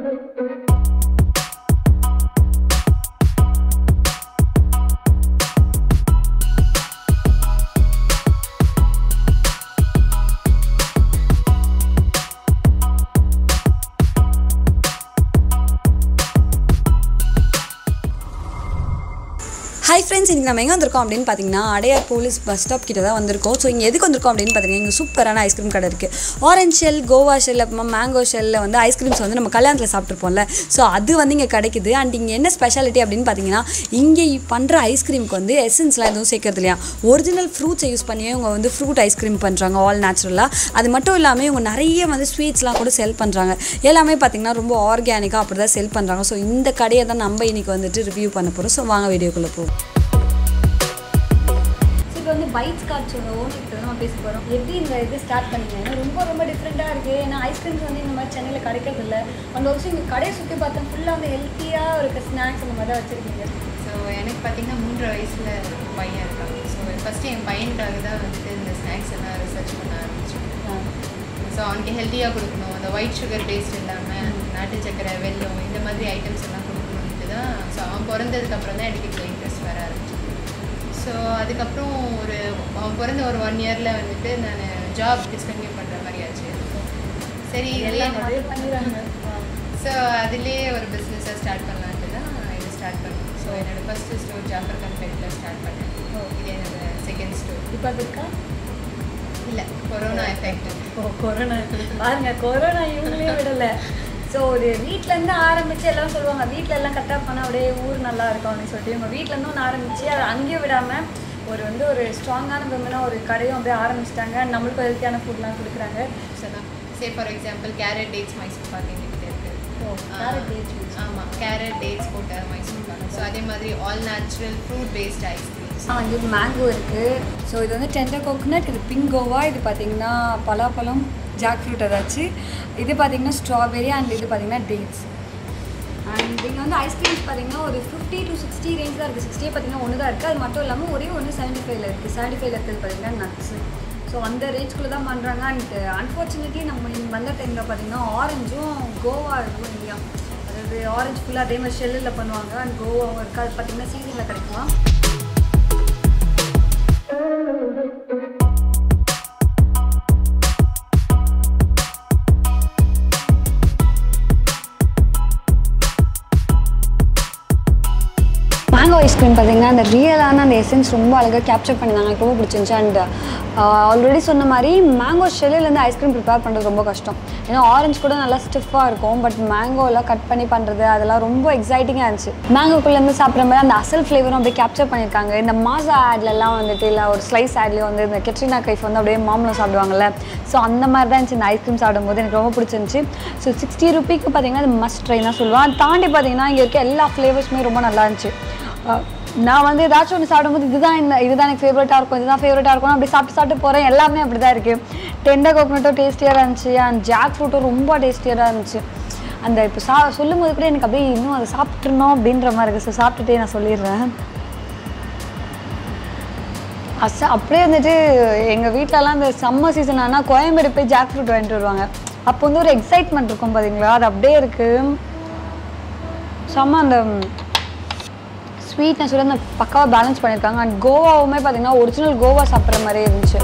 hi friends இன்றைக்கி நம்ம எங்கே வந்திருக்கோம் அப்படின்னு பார்த்தீங்கன்னா அடையார் போலீஸ் பஸ் ஸ்டாப் கிட்ட தான் வந்திருக்கோம் ஸோ இங்கே எதுக்கு வந்திருக்கோம் அப்படின்னு பார்த்தீங்கன்னா இங்கே சூப்பரான ஐஸ்கிரீம் கடை இருக்குது ஆரஞ்ச் ஷெல் கோவா ஷெல் அப்புறமா மேங்கோ ஷெல்லில் வந்து ஐஸ்கிரீம்ஸ் வந்து நம்ம கல்யாணத்தில் சாப்பிட்ருப்போம்ல ஸோ அது வந்து இங்கே கிடைக்குது அண்ட் இங்கே என்ன ஸ்பெஷாலிட்டி அப்படின்னு பார்த்தீங்கன்னா இங்கே பண்ணுற ஐஸ்கிரீமுக்கு வந்து எசன்ஸ்லாம் எதுவும் சேர்க்கறது இல்லையா ஒரிஜினல் ஃப்ரூட்ஸை யூஸ் பண்ணியே இவங்க வந்து ஃப்ரூட் ஐஸ்கிரீம் பண்ணுறாங்க ஆல் நேச்சுரலாக அது மட்டும் இல்லாமல் இவங்க நிறைய வந்து ஸ்வீட்ஸ்லாம் கூட செல் பண்ணுறாங்க எல்லாமே பார்த்தீங்கன்னா ரொம்ப ஆர்கானிக்காக அப்படி தான் செல் பண்ணுறாங்க ஸோ இந்த கடையை தான் நம்ம இன்னைக்கு வந்துட்டு ரிவ்யூ பண்ண போகிறோம் ஸோ வாங்க வீடியோக்குள்ளே போவோம் இப்போ வந்து பைட்ஸ் கார்ட்ஸோட ஓனர்கிட்ட தான் நம்ம பேச போகிறோம் எப்படி இந்த இது ஸ்டார்ட் பண்ணீங்க ஏன்னா ரொம்ப ரொம்ப டிஃப்ரெண்ட்டாக இருக்குது ஏன்னா ஐஸ்கிரீம்ஸ் வந்து இந்த மாதிரி சென்னையில் கிடைக்கிறது இல்லை அந்த வருஷம் இங்கே கடையை சுற்றி பார்த்தா ஃபுல்லாக வந்து ஹெல்த்தியாக இருக்க ஸ்நாக்ஸ் அந்த மாதிரி தான் வச்சுருக்கீங்க ஸோ எனக்கு பார்த்தீங்கன்னா மூன்று வயசில் பையன் இருக்காங்க ஸோ ஃபஸ்ட்டு என் பையனுக்காக தான் வந்துட்டு இந்த ஸ்நாக்ஸ் எல்லாம் ரிசர்ச் பண்ண ஆரம்பிச்சோம் ஸோ அவனுக்கு ஹெல்த்தியாக கொடுக்கணும் அந்த ஒயிட் சுகர் பேஸ்ட் இல்லாமல் நாட்டு சக்கரை வெல்லம் இந்த மாதிரி ஐட்டம்ஸ் எல்லாம் கொடுக்கணுன்ட்டு தான் ஸோ அவன் பிறந்ததுக்கு அப்புறம் தான் எனக்கு இதில் இன்ட்ரெஸ்ட் வர ஆரம்பிச்சு ஸோ அதுக்கப்புறம் ஒரு அவன் பிறந்த ஒரு ஒன் இயரில் வந்துட்டு நான் ஜாப் டிஸ்கன்டினியூ பண்ணுற மாதிரி ஆச்சு சரி இதுலேயே எல்லாம் நிறைய பண்ணிடுறாங்க ஸோ அதுலேயே ஒரு பிஸ்னஸாக ஸ்டார்ட் பண்ணலான்ட்டு தான் இது ஸ்டார்ட் பண்ணேன் ஸோ என்னோட ஃபஸ்ட்டு ஸ்டோர் ஜாஃபர் கம்பெனியில் ஸ்டார்ட் பண்ணேன் இது என்னோட செகண்ட் ஸ்டோர் இப்போ அது இருக்கா இல்லை கொரோனா எஃபெக்ட் ஓ கொரோனா பாருங்க கொரோனா இவங்களே விடலை ஸோ ஒரு வீட்டிலேருந்து ஆரம்பித்து எல்லாம் சொல்லுவாங்க வீட்டில் எல்லாம் கரெக்டாக பண்ணால் அப்படியே ஊர் நல்லா இருக்கும் அப்படின்னு சொல்லிட்டு இவங்க வீட்டிலேருந்து ஒன்று ஆரம்பித்து அதை அங்கேயும் விடாமல் ஒரு வந்து ஒரு ஸ்ட்ராங்கான விமனாக ஒரு கடையும் அப்படியே ஆரம்பிச்சிட்டாங்க நம்மளுக்கும் ஹெல்த்தியான ஃபுட்லாம் கொடுக்குறாங்க ஸோ தான் say for example carrot dates Mysore pak எங்ககிட்ட இருக்குது ஓ கேரட் டேட்ஸ் ஆமாம் கேரட் டேட்ஸ் போட்ட மைசூர் பாக் ஸோ அதே மாதிரி all natural fruit paste ice creams ஆ இது மேங்கோ இருக்குது ஸோ இது வந்து டெண்டர் கோகோனட் இது பிங்க் கோவா இது பார்த்தீங்கன்னா பலாப்பழம் ஜாக் ஃப்ரூட் ஏதாச்சும் இது பார்த்தீங்கன்னா ஸ்ட்ராபெரி அண்ட் இது பார்த்தீங்கன்னா டேட்ஸ் அண்ட் இங்கே வந்து ஐஸ்கிரீம்ஸ் பார்த்தீங்கன்னா ஒரு ஃபிஃப்டி டு சிக்ஸ்டி ரேஞ்ச் தான் இருக்குது சிக்ஸ்டியே பார்த்தீங்கன்னா ஒன்று தான் இருக்குது அது மட்டும் இல்லாமல் ஒரே ஒன்று செவன்ட்டி ஃபைவ்ல இருக்குது செவன்ட்டி ஃபைவ்ல இருக்கிறது பார்த்தீங்கன்னா நட்ஸு ஸோ அந்த ரேஞ்சுக்குள்ளே தான் பண்ணுறாங்க அண்ட் அன்ஃபார்ச்சுனேட்லி நம்ம இங்கே வந்த டைமில் பார்த்தீங்கன்னா ஆரஞ்சும் கோவா இருக்கும் இல்லையா அதாவது ஆரஞ்சு ஃபுல்லாக அதே மாதிரி ஷெல்லில் பண்ணுவாங்க அண்ட் கோவாவும் இருக்குது அது பார்த்தீங்கன்னா சீசனில் கிடைக்குமா மேங்கோ ஐஸ்கிரீம் பார்த்தீங்கன்னா அந்த ரியலான அந்த எசன்ஸ் ரொம்ப அழகாக கேப்சர் பண்ணியிருந்தாங்க எனக்கு ரொம்ப பிடிச்சிருந்துச்சு அண்ட் ஆல்ரெடி சொன்ன மாதிரி மேங்கோ ஷெல்லிலேருந்து ஐஸ்கிரீம் ப்ரிப்பேர் பண்ணுறது ரொம்ப கஷ்டம் ஏன்னா ஆரஞ்சு கூட நல்லா ஸ்டிஃபாக இருக்கும் பட் மேங்கோலாம் கட் பண்ணி பண்ணுறது அதெல்லாம் ரொம்ப எக்ஸைட்டிங்காக இருந்துச்சு மேங்கோக்குள்ளேருந்து சாப்பிட்ற மாதிரி அந்த அசல் ஃப்ளேவரும் அப்படியே கேப்சர் பண்ணியிருக்காங்க இந்த மாசா ஆட்லலாம் வந்துட்டு இல்லை ஒரு ஸ்லைஸ் ஆட்லேயும் வந்து இந்த கெட்ரினா கைஃப் வந்து அப்படியே மாம்பழம் சாப்பிடுவாங்கல்ல ஸோ அந்த மாதிரி தான் இருந்துச்சு இந்த ஐஸ்கிரீம் சாப்பிடும்போது எனக்கு ரொம்ப பிடிச்சிருந்துச்சு ஸோ சிக்ஸ்டி ருபீக்கு பார்த்தீங்கன்னா இது மஸ்ட் ட்ரை தான் சொல்லுவேன் அதை தாண்டி பார்த்தீங்கன்னா இங்கே இருக்க எல்லா ஃப்ளேவர்ஸுமே ரொம்ப நல்லா இருந்துச்சு அஹ் நான் வந்து ஏதாச்சும் ஒன்று சாப்பிடும்போது இதுதான் இந்த இதுதான் எனக்கு ஃபேவரட்டாக இருக்கும் இதுதான் ஃபேவரட்டாக இருக்கும் அப்படி சாப்பிட்டு சாப்பிட்டு போகிறேன் எல்லாமே அப்படி தான் இருக்குது டெண்டர் கோகனட்டும் டேஸ்டியாக இருந்துச்சு அண்ட் ஜாக் ஃப்ரூட்டும் ரொம்ப டேஸ்டியாக இருந்துச்சு அந்த இப்போ சா சொல்லும் போது கூட எனக்கு அப்படியே இன்னும் அதை சாப்பிட்ருணும் அப்படின்ற மாதிரி இருக்குது ஸோ சாப்பிட்டுட்டே நான் சொல்லிடுறேன் அச அப்படியே வந்துட்டு எங்கள் வீட்டிலலாம் இந்த சம்மர் சீசன் ஆனால் கோயம்பேடு போய் ஜாக் ஃப்ரூட் வாங்கிட்டு வருவாங்க அப்போ வந்து ஒரு எக்ஸைட்மெண்ட் இருக்கும் பார்த்தீங்களா அது அப்படியே இருக்குது செம்ம அந்த ஸ்வீட்னஸோட அந்த பக்காவாக பேலன்ஸ் பண்ணியிருக்காங்க அண்ட் கோவாவுமே பார்த்தீங்கன்னா ஒரிஜினல் கோவா சாப்பிட்ற மாதிரியே இருந்துச்சு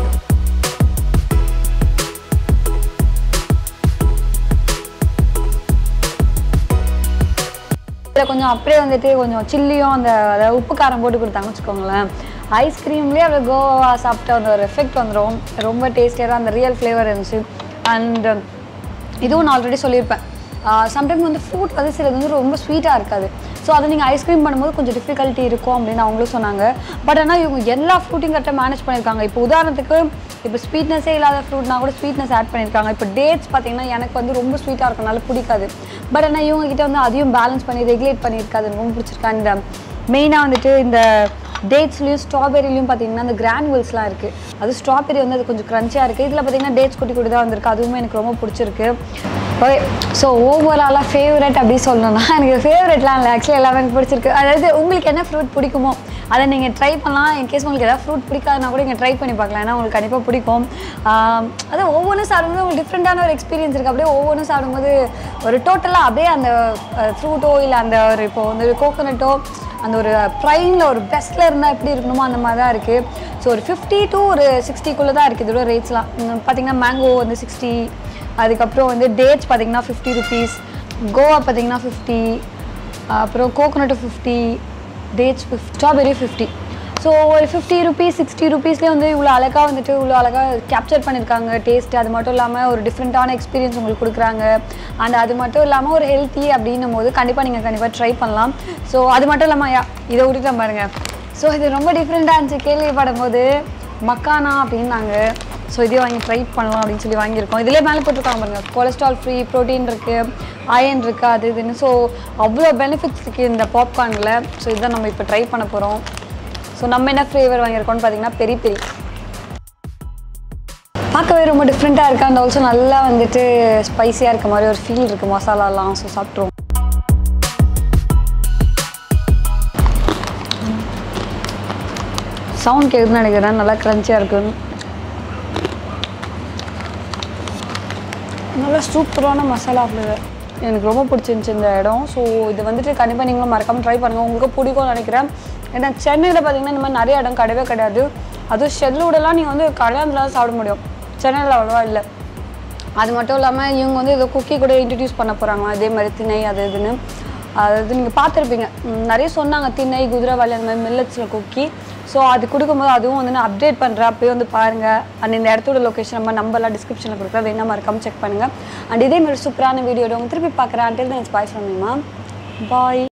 இதில் கொஞ்சம் அப்படியே வந்துட்டு கொஞ்சம் சில்லியும் அந்த அதாவது உப்பு காரம் போட்டு கொடுத்தாங்கன்னு வச்சுக்கோங்களேன் ஐஸ்கிரீம்லேயே அப்படியே கோவா சாப்பிட்ட அந்த ஒரு எஃபெக்ட் வந்துடும் ரொம்ப டேஸ்டியாக அந்த ரியல் ஃப்ளேவர் இருந்துச்சு அண்ட் இதுவும் நான் ஆல்ரெடி சொல்லியிருப்பேன் சம்டைம் வந்து ஃப்ரூட் வந்து சிலது வந்து ரொம்ப ஸ்வீட்டாக இருக்காது ஸோ அதை நீங்கள் ஐஸ்கிரீம் பண்ணும்போது கொஞ்சம் டிஃபிகல்ட்டி இருக்கும் அப்படின்னு அவங்களும் சொன்னாங்க பட் ஆனால் இவங்க எல்லா ஃப்ரூட்டையும் கரெக்டாக மேனேஜ் பண்ணியிருக்காங்க இப்போ உதாரணத்துக்கு இப்போ ஸ்வீட்னஸே இல்லாத ஃப்ரூட்னா கூட ஸ்வீட்னஸ் ஆட் பண்ணியிருக்காங்க இப்போ டேட்ஸ் பார்த்தீங்கன்னா எனக்கு வந்து ரொம்ப ஸ்வீட்டாக இருக்கனால பிடிக்காது பட் ஆனால் இவங்க கிட்ட வந்து அதையும் பேலன்ஸ் பண்ணி ரெகுலேட் பண்ணியிருக்காது எனக்கு ரொம்ப பிடிச்சிருக்கா இந்த மெயினாக வந்துட்டு இந்த டேட்ஸ்லேயும் ஸ்ட்ராபெரிலையும் பார்த்தீங்கன்னா அந்த கிரானுவல்ஸ்லாம் இருக்குது அது ஸ்ட்ராபெரி வந்து அது கொஞ்சம் க்ரன்ச்சியாக இருக்குது இதில் பார்த்தீங்கன்னா டேட்ஸ் குட்டி குட்டி தான் வந்திருக்கு அதுவுமே எனக்கு ரொம்ப பிடிச்சிருக்கு ஓகே ஸோ ஓவராலாக ஃபேவரட் அப்படி சொல்லணும்னா எனக்கு ஃபேவரட்லாம் இல்லை ஆக்சுவலி எல்லாமே எனக்கு பிடிச்சிருக்கு அதாவது உங்களுக்கு என்ன ஃப்ரூட் பிடிக்குமோ அதை நீங்கள் ட்ரை பண்ணலாம் இன் கேஸ் உங்களுக்கு ஏதாவது ஃப்ரூட் பிடிக்காதுனா கூட நீங்கள் ட்ரை பண்ணி பார்க்கலாம் ஏன்னா உங்களுக்கு கண்டிப்பாக பிடிக்கும் ஆஹ் அது ஒவ்வொன்றும் சாப்பிடும்போது உங்களுக்கு டிஃப்ரெண்ட்டான ஒரு எக்ஸ்பீரியன்ஸ் இருக்குது அப்படியே ஒவ்வொன்றும் சாப்பிடும்போது ஒரு டோட்டலாக அப்படியே அந்த ஃப்ரூட்டோ இல்லை அந்த ஒரு இப்போ வந்து கோகோனட்டோ அந்த ஒரு ப்ரைனில் ஒரு பெஸ்ட்டில் இருந்தால் எப்படி இருக்கணுமோ அந்த மாதிரி தான் இருக்குது ஸோ ஒரு ஃபிஃப்டி டு ஒரு சிக்ஸ்டிக்குள்ளே தான் இருக்குது இதோட ரேட்ஸ்லாம் பார்த்தீங்கன்னா மேங்கோ வந்து சிக்ஸ்டி அதுக்கப்புறம் வந்து டேட்ஸ் பார்த்தீங்கன்னா ஃபிஃப்டி ருபீஸ் கோவா பார்த்தீங்கன்னா ஃபிஃப்டி அப்புறம் கோகோனட்டு ஃபிஃப்டி டேட்ஸ் ஃபிஃப் ஸ்ட்ராபெரி ஃபிஃப்டி ஸோ ஒரு ஃபிஃப்டி ருபீஸ் சிக்ஸ்டி ருபீஸ்லேயே வந்து இவ்வளோ அழகாக வந்துட்டு இவ்வளோ அழகாக கேப்சர் பண்ணியிருக்காங்க டேஸ்ட் அது மட்டும் இல்லாமல் ஒரு டிஃப்ரெண்ட்டான எக்ஸ்பீரியன்ஸ் உங்களுக்கு கொடுக்குறாங்க அண்ட் அது மட்டும் இல்லாமல் ஒரு ஹெல்த்தி அப்படின்னும் போது கண்டிப்பாக நீங்கள் கண்டிப்பாக ட்ரை பண்ணலாம் ஸோ அது மட்டும் இல்லாமல் யா இதை விட்டுட்டேன் பாருங்க ஸோ இது ரொம்ப டிஃப்ரெண்ட்டாக இருந்துச்சு கேள்விப்படும் போது மக்கானா அப்படின்னாங்க ஸோ இதே வாங்கி ட்ரை பண்ணலாம் அப்படின்னு சொல்லி வாங்கியிருக்கோம் இதிலே மேலே போட்டிருக்காங்க பாருங்க கொலஸ்ட்ரால் ஃப்ரீ ப்ரோட்டீன் இருக்குது அயன் இருக்குது அது இதுன்னு ஸோ அவ்வளோ பெனிஃபிட்ஸ் இருக்குது இந்த பாப்கார்னில் ஸோ இதுதான் நம்ம இப்போ ட்ரை பண்ண போகிறோம் ஸோ நம்ம என்ன ஃப்ளேவர் வாங்கியிருக்கோம்னு பார்த்தீங்கன்னா பெரி பெரி பார்க்கவே ரொம்ப டிஃப்ரெண்ட்டாக இருக்குது அண்ட் ஆல்சோ நல்லா வந்துட்டு ஸ்பைசியாக இருக்க மாதிரி ஒரு ஃபீல் இருக்குது மசாலாலாம் ஸோ சாப்பிட்ருவோம் சவுண்ட் கேட்குதுன்னு நினைக்கிறேன் நல்லா க்ரன்ச்சியாக இருக்குன்னு நல்லா சூப்பரான மசாலா ஃப்ளேவர் எனக்கு ரொம்ப பிடிச்சிருந்துச்சி இந்த இடம் ஸோ இது வந்துட்டு கண்டிப்பாக நீங்களும் மறக்காமல் ட்ரை பண்ணுங்கள் உங்களுக்கு பிடிக்கும்னு நினைக்கிறேன் ஏன்னா சென்னையில் பார்த்தீங்கன்னா இந்த மாதிரி நிறைய இடம் கிடையவே கிடையாது அதுவும் ஷெல்லூடெல்லாம் நீங்கள் வந்து கல்யாணத்தில் தான் சாப்பிட முடியும் சென்னையில் அவ்வளோவா இல்லை அது மட்டும் இல்லாமல் இவங்க வந்து ஏதோ குக்கி கூட இன்ட்ரடியூஸ் பண்ண போகிறாங்க அதே மாதிரி திணை அது இதுன்னு அதாவது நீங்கள் பார்த்துருப்பீங்க ம், நிறைய சொன்னாங்க திணை குதிரைவாளி அந்த மாதிரி மில்லட்ஸில் குக்கி ஸோ அது கொடுக்கும்போது அதுவும் வந்து நான் அப்டேட் பண்ணுறேன் அப்போயே வந்து பாருங்கள் அண்ட் இந்த இடத்தோட லொக்கேஷன் நம்ம நம்பர்லாம் டிஸ்கிரிப்ஷனில் கொடுக்குறேன் வேணா மறக்காம செக் பண்ணுங்கள் அண்ட் இதே மாதிரி சூப்பரான வீடியோட உங்க திருப்பி பார்க்குறேன் அண்டில் தான் பாய் ஃப்ரம் பாய்